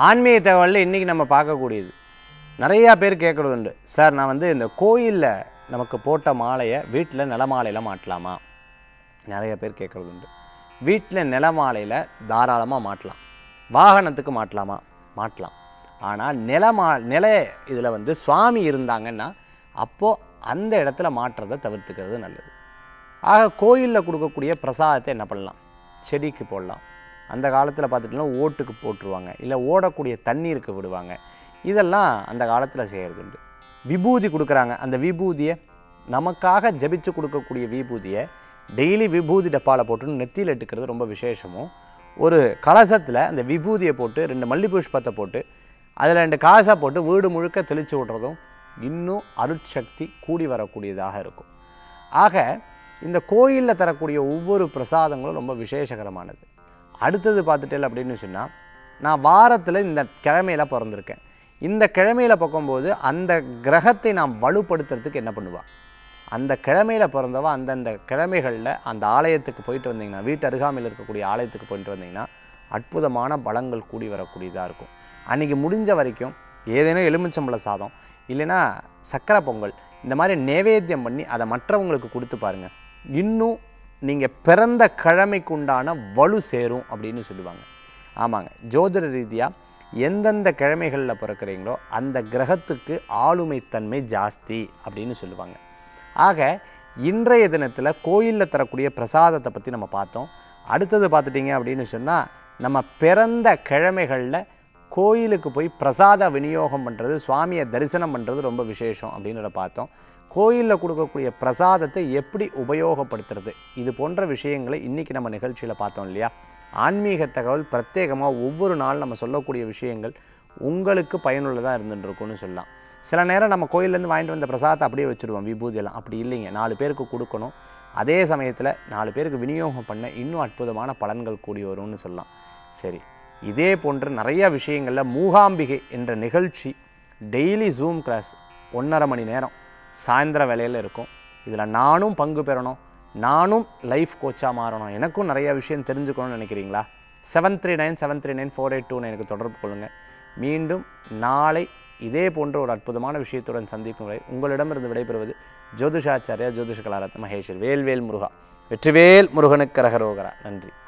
ஆன்மீக தகவலில் இன்றைக்கி நம்ம பார்க்கக்கூடியது நிறையா பேர் கேட்குறது உண்டு சார் நான் வந்து இந்த கோயிலில் நமக்கு போட்ட மாலையை வீட்டில் நிலமாலையில் மாட்டலாமா நிறைய பேர் கேட்குறது உண்டு வீட்டில் நிலமாலையில் தாராளமாக மாட்டலாம் வாகனத்துக்கு மாட்டலாமா மாட்டலாம் ஆனால் நிலமா நில இதில் வந்து சுவாமி இருந்தாங்கன்னா அப்போது அந்த இடத்துல மாட்டுறதை தவிர்த்துக்கிறது நல்லது ஆக கோயிலில் கொடுக்கக்கூடிய பிரசாதத்தை என்ன பண்ணலாம் செடிக்கு போடலாம் அந்த காலத்தில் பார்த்துட்டிங்கன்னா ஓட்டுக்கு போட்டுருவாங்க இல்லை ஓடக்கூடிய தண்ணீருக்கு விடுவாங்க இதெல்லாம் அந்த காலத்தில் செய்கிறது உண்டு விபூதி கொடுக்குறாங்க அந்த விபூதியை நமக்காக ஜபிச்சு கொடுக்கக்கூடிய விபூதியை டெய்லி விபூதி டப்பாவில் போட்டு நெத்தியில் இட்டுக்கிறது ரொம்ப விசேஷமும் ஒரு கலசத்தில் அந்த விபூதியை போட்டு ரெண்டு மல்லி புஷ்பத்தை போட்டு அதில் ரெண்டு காசை போட்டு வீடு முழுக்க தெளித்து விட்றதும் இன்னும் அருட்சக்தி கூடி வரக்கூடியதாக இருக்கும் ஆக இந்த கோயிலில் தரக்கூடிய ஒவ்வொரு பிரசாதங்களும் ரொம்ப விசேஷகரமானது அடுத்தது பார்த்துட்டேன் அப்படின்னு சொன்னால் நான் வாரத்தில் இந்த கிழமையில் பிறந்திருக்கேன் இந்த கிழமையில் பார்க்கும்போது அந்த கிரகத்தை நாம் வலுப்படுத்துறதுக்கு என்ன பண்ணுவா அந்த கிழமையில் பிறந்தவ அந்தந்த கிழமைகளில் அந்த ஆலயத்துக்கு போயிட்டு வந்தீங்கன்னா வீட்டு அருகாமையில் இருக்கக்கூடிய ஆலயத்துக்கு போயிட்டு வந்தீங்கன்னா அற்புதமான பலங்கள் கூடி வரக்கூடியதாக இருக்கும் அன்றைக்கி முடிஞ்ச வரைக்கும் ஏதேனும் எலுமிச்சம்பழ சாதம் இல்லைன்னா சக்கரை பொங்கல் இந்த மாதிரி நைவேத்தியம் பண்ணி அதை மற்றவங்களுக்கு கொடுத்து பாருங்கள் இன்னும் நீங்கள் பிறந்த கிழமைக்கு உண்டான வலு சேரும் அப்படின்னு சொல்லுவாங்க ஆமாங்க ஜோதிட ரீதியாக எந்தெந்த கிழமைகளில் பிறக்கிறீங்களோ அந்த கிரகத்துக்கு ஆளுமைத்தன்மை ஜாஸ்தி அப்படின்னு சொல்லுவாங்க ஆக இன்றைய தினத்தில் கோயிலில் தரக்கூடிய பிரசாதத்தை பற்றி நம்ம பார்த்தோம் அடுத்தது பார்த்துட்டிங்க அப்படின்னு சொன்னால் நம்ம பிறந்த கிழமைகளில் கோயிலுக்கு போய் பிரசாத விநியோகம் பண்ணுறது சுவாமியை தரிசனம் பண்ணுறது ரொம்ப விசேஷம் அப்படின்றத பார்த்தோம் கோயிலில் கொடுக்கக்கூடிய பிரசாதத்தை எப்படி உபயோகப்படுத்துறது இது போன்ற விஷயங்களை இன்றைக்கி நம்ம நிகழ்ச்சியில் பார்த்தோம் இல்லையா ஆன்மீக தகவல் பிரத்யேகமாக ஒவ்வொரு நாள் நம்ம சொல்லக்கூடிய விஷயங்கள் உங்களுக்கு பயனுள்ளதாக இருந்துட்டு இருக்கும்னு சொல்லலாம் சில நேரம் நம்ம கோயிலேருந்து வாங்கிட்டு வந்த பிரசாதத்தை அப்படியே வச்சுருவோம் விபூதியெல்லாம் அப்படி இல்லைங்க நாலு பேருக்கு கொடுக்கணும் அதே சமயத்தில் நாலு பேருக்கு விநியோகம் பண்ண இன்னும் அற்புதமான பலன்கள் கூடி வரும்னு சொல்லலாம் சரி இதே போன்ற நிறைய விஷயங்களில் மூகாம்பிகை என்ற நிகழ்ச்சி டெய்லி ஜூம் கிளாஸ் ஒன்றரை மணி நேரம் சாயந்தர வேலையில் இருக்கும் இதில் நானும் பங்கு பெறணும் நானும் லைஃப் கோச்சாக மாறணும் எனக்கும் நிறைய விஷயம் தெரிஞ்சுக்கணும்னு நினைக்கிறீங்களா seven three nine seven three nine four eight two எனக்கு தொடர்பு கொள்ளுங்கள் மீண்டும் நாளை இதே போன்ற ஒரு அற்புதமான விஷயத்துடன் சந்திக்கும் வரை உங்களிடமிருந்து விடைபெறுவது ஜோதிஷாச்சாரியா ஜோதிஷ கலாரத்ன மகேஸ்வர் வேல்வேல் முருகா வெற்றிவேல் முருகனுக்கு ரகரோகரா நன்றி